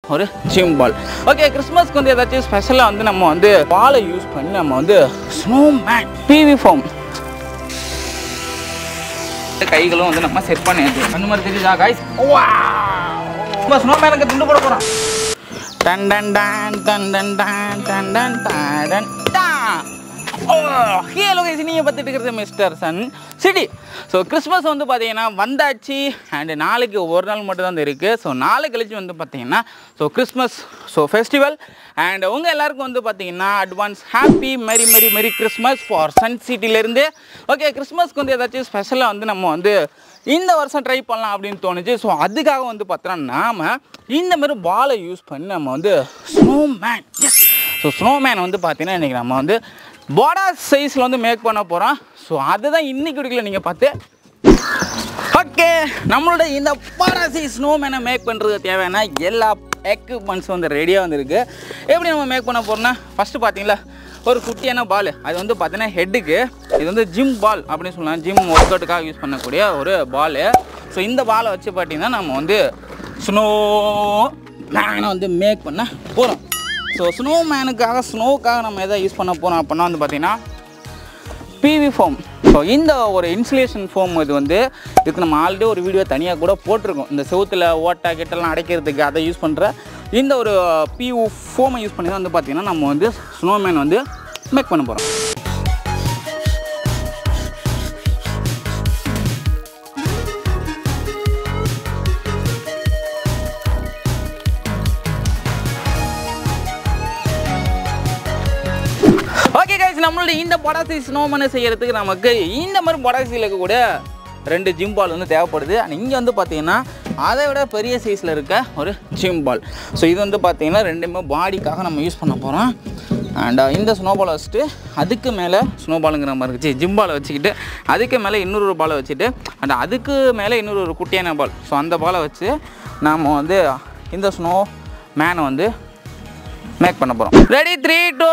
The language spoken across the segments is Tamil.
ஒரு ஜிம் பால் ஓகே கிறிஸ்மஸ்க்கு வந்து ஏதாச்சும் ஸ்பெஷலாக வந்து நம்ம வந்து பாலை யூஸ் பண்ணி நம்ம வந்து ஸ்னோ மேன் பிவி ஃபார்ம் கைகளும் வந்து நம்ம செட் பண்ணியாச்சு அந்த மாதிரி தெரியுதா காய்ஸ் நம்ம ஸ்னோ மேனுக்கு துண்டு போட போகிறோம் டன் டன் டன் டன் டன் டன் டன் டன் டன் டன் ஹலோ கைஸ் நீங்கள் பார்த்துட்டு இருக்கிறது mister Sun City so Christmas வந்து பார்த்தீங்கன்னா வந்தாச்சு அண்டு நாளைக்கு ஒரு நாள் மட்டும் தான் இருக்குது ஸோ நாளை கழிச்சு வந்து பார்த்தீங்கன்னா so Christmas so festival and உங்கள் எல்லாருக்கும் வந்து பார்த்தீங்கன்னா advance happy merry merry merry Christmas for Sun சிட்டிலேருந்து ஓகே கிறிஸ்மஸ்க்கு வந்து ஏதாச்சும் ஸ்பெஷலாக வந்து நம்ம வந்து இந்த வருஷம் ட்ரை பண்ணலாம் அப்படின்னு தோணுச்சு ஸோ அதுக்காக வந்து பார்த்தோன்னா நாம் இந்த மாதிரி பாலை யூஸ் பண்ணி நம்ம வந்து snowman so snowman வந்து பார்த்தீங்கன்னா இன்றைக்கி நம்ம வந்து பாடா சைஸில் வந்து மேக் பண்ண போகிறோம் ஸோ அதுதான் இன்னைக்கு வீடியோவில் நீங்கள் பார்த்து ஓகே நம்மளோட இந்த பாராசி ஸ்னோமேனை மேக் பண்ணுறதுக்கு தேவையான எல்லா எக்யூப்மெண்ட்ஸும் வந்து ரெடியாக வந்துருக்கு எப்படி நம்ம மேக் பண்ண போகிறோம்னா ஃபஸ்ட்டு பார்த்தீங்களா ஒரு குட்டியான பால் அது வந்து பார்த்தீங்கன்னா ஹெட்டுக்கு இது வந்து ஜிம் பால் அப்படின்னு சொல்லலாம் ஜிம் ஒர்க் அவுட்டுக்காக யூஸ் பண்ணக்கூடிய ஒரு பால் ஸோ இந்த பாலை வச்சு பார்த்தீங்கன்னா நம்ம வந்து ஸ்னோ மேனை வந்து மேக் பண்ண போகிறோம் ஸோ ஸ்னோ மேனுக்காக ஸ்னோவுக்காக நம்ம எதை யூஸ் பண்ண போகிறோம் அப்படின்னா வந்து பார்த்தீங்கன்னா பிவி ஃபோம் ஸோ இந்த ஒரு இன்சுலேஷன் ஃபோம் இது வந்து இதுக்கு நம்ம ஆல்ரெடி ஒரு வீடியோ தனியாக கூட போட்டிருக்கோம் இந்த செவுத்தில் ஓட்டை கிட்டலாம் அடைக்கிறதுக்கு அதை யூஸ் பண்ணுற இந்த ஒரு பியூ ஃபோமை யூஸ் பண்ணி தான் வந்து பார்த்திங்கன்னா நம்ம வந்து ஸ்னோமேன் வந்து மேக் பண்ண போகிறோம் ஓகே கைஸ் நம்மளுடைய இந்த படாசி ஸ்னோமனை செய்யறதுக்கு நமக்கு இந்த மாதிரி படாசியில் இருக்கக்கூடிய ரெண்டு ஜிம் பால் வந்து தேவைப்படுது அண்ட் இங்கே வந்து பார்த்தீங்கன்னா அதை விட பெரிய சைஸில் இருக்க ஒரு ஜிம் பால் ஸோ இது வந்து பார்த்தீங்கன்னா ரெண்டுமே பாடிக்காக நம்ம யூஸ் பண்ண போகிறோம் அண்ட் இந்த ஸ்னோ பாலை வச்சுட்டு அதுக்கு மேலே ஸ்னோ பாலுங்கிற மாதிரி இருந்துச்சு ஜிம் பாலை வச்சுக்கிட்டு அதுக்கு மேலே இன்னொரு பாலை வச்சுட்டு அண்ட் அதுக்கு மேலே இன்னொரு ஒரு குட்டியான பால் ஸோ அந்த பாலை வச்சு நாம் வந்து இந்த ஸ்னோ மேனை வந்து மேக் பண்ண போகிறோம் ready three two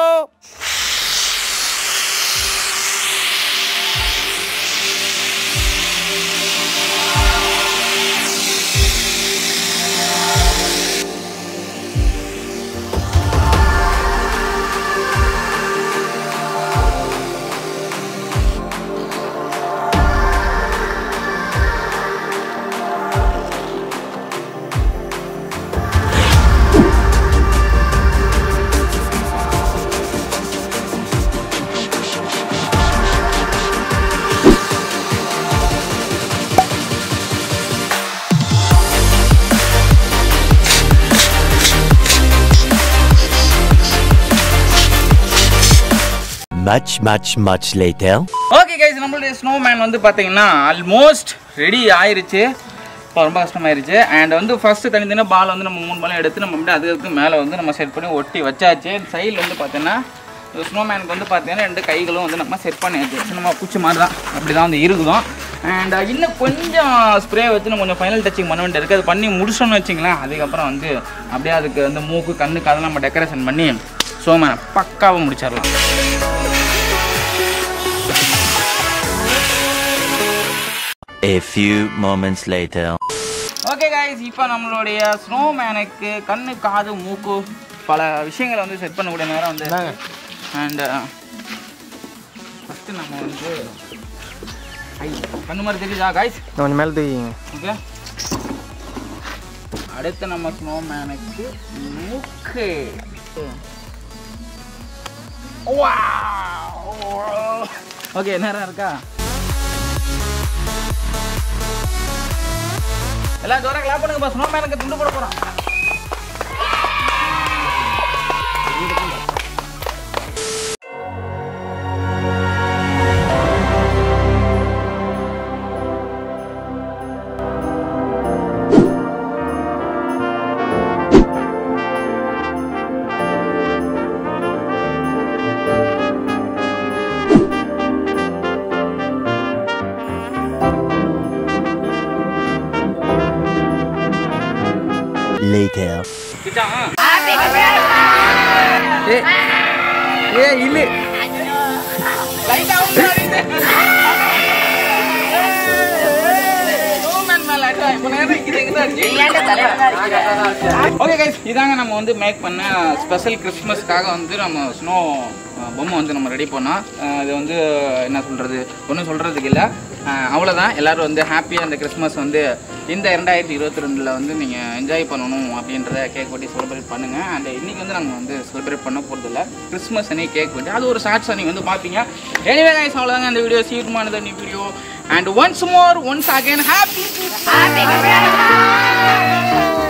Much, much, much later. Okay guys நம்மளுடைய ஸ்னோமேன் வந்து பார்த்தீங்கன்னா ஆல்மோஸ்ட் ரெடி ஆயிருச்சு இப்போ ரொம்ப கஷ்டமாயிருச்சு அண்ட் வந்து ஃபஸ்ட்டு தனித்தனியாக பால் வந்து நம்ம மூணு பாலம் எடுத்து நம்ம அப்படியே அதுக்கு மேலே வந்து நம்ம செட் பண்ணி ஒட்டி வச்சாச்சு சைடில் வந்து பார்த்தீங்கன்னா ஸ்னோமேனுக்கு வந்து பார்த்தீங்கன்னா ரெண்டு கைகளும் வந்து நம்ம செட் பண்ணியாச்சு So, நம்ம பூச்சி மாதிரி தான் அப்படி தான் வந்து இருக்குதும் அண்ட் இன்னும் கொஞ்சம் ஸ்ப்ரே வச்சு நம்ம கொஞ்சம் ஃபைனல் டச்சிங் பண்ண வேண்டியது இருக்குது அது பண்ணி முடிச்சோம்னு வச்சிங்களேன் அதுக்கப்புறம் வந்து அப்படியே அதுக்கு வந்து மூக்கு கண்ணுக்கு அதெல்லாம் நம்ம டெக்கரேஷன் பண்ணி சோமேனை பக்காவாக முடிச்சிடலாம் A few moments later. Okay guys இப்போ நம்மளுடைய ஸ்னோமேனுக்கு கண்ணு காது மூக்கு பல விஷயங்களை வந்து செட் பண்ணக்கூடிய நேரம் வந்து அண்ட் ஃபஸ்ட்டு நம்ம வந்து ஐ கண்ணு மாதிரி தெரியுதா காய்ஸ் கொஞ்சம் மேலே தூக்கிங்க ஓகே அடுத்து நம்ம ஸ்னோமேனுக்கு மூக்கு ஓகே நேரம் இருக்கா எல்லாம் ஜோரா கிளாப் பண்ணுங்கப்பா ஸ்னோமேனுக்கு துண்டு போட போகிறோம் Later. ஏ ஏ இல்ல லைட் ஆஃப் பண்ணிடு ஸ்னோமேன் மேல ஓகே கைஸ் இதாங்க நம்ம வந்து மேக் பண்ண ஸ்பெஷல் கிறிஸ்மஸ்க்காக வந்து நம்ம ஸ்னோ பொம்மை வந்து நம்ம ரெடி பண்ணோம் அஹ் இது வந்து என்ன சொல்கிறது ஒன்றும் சொல்கிறதுக்கு இல்லை அவ்வளோதான் எல்லோரும் வந்து ஹாப்பியாக இந்த கிறிஸ்மஸ் வந்து இந்த ரெண்டாயிரத்தி இருபத்தி ரெண்டில் வந்து நீங்கள் என்ஜாய் பண்ணணும் அப்படின்றத கேக் வெட்டி செலிப்ரேட் பண்ணுங்கள் அண்ட் இன்றைக்கி வந்து நாங்கள் வந்து செலிப்ரேட் பண்ண போகிறது இல்லை கிறிஸ்மஸ் அன்னைக்கு கேக் வெட்டி அது ஒரு ஷார்ட்ஸ் நீங்கள் வந்து பார்ப்பீங்க எனிவே கைஸ் அவ்வளோதாங்க இந்த வீடியோ சீக்கிரமானது நீ video and once more once again happy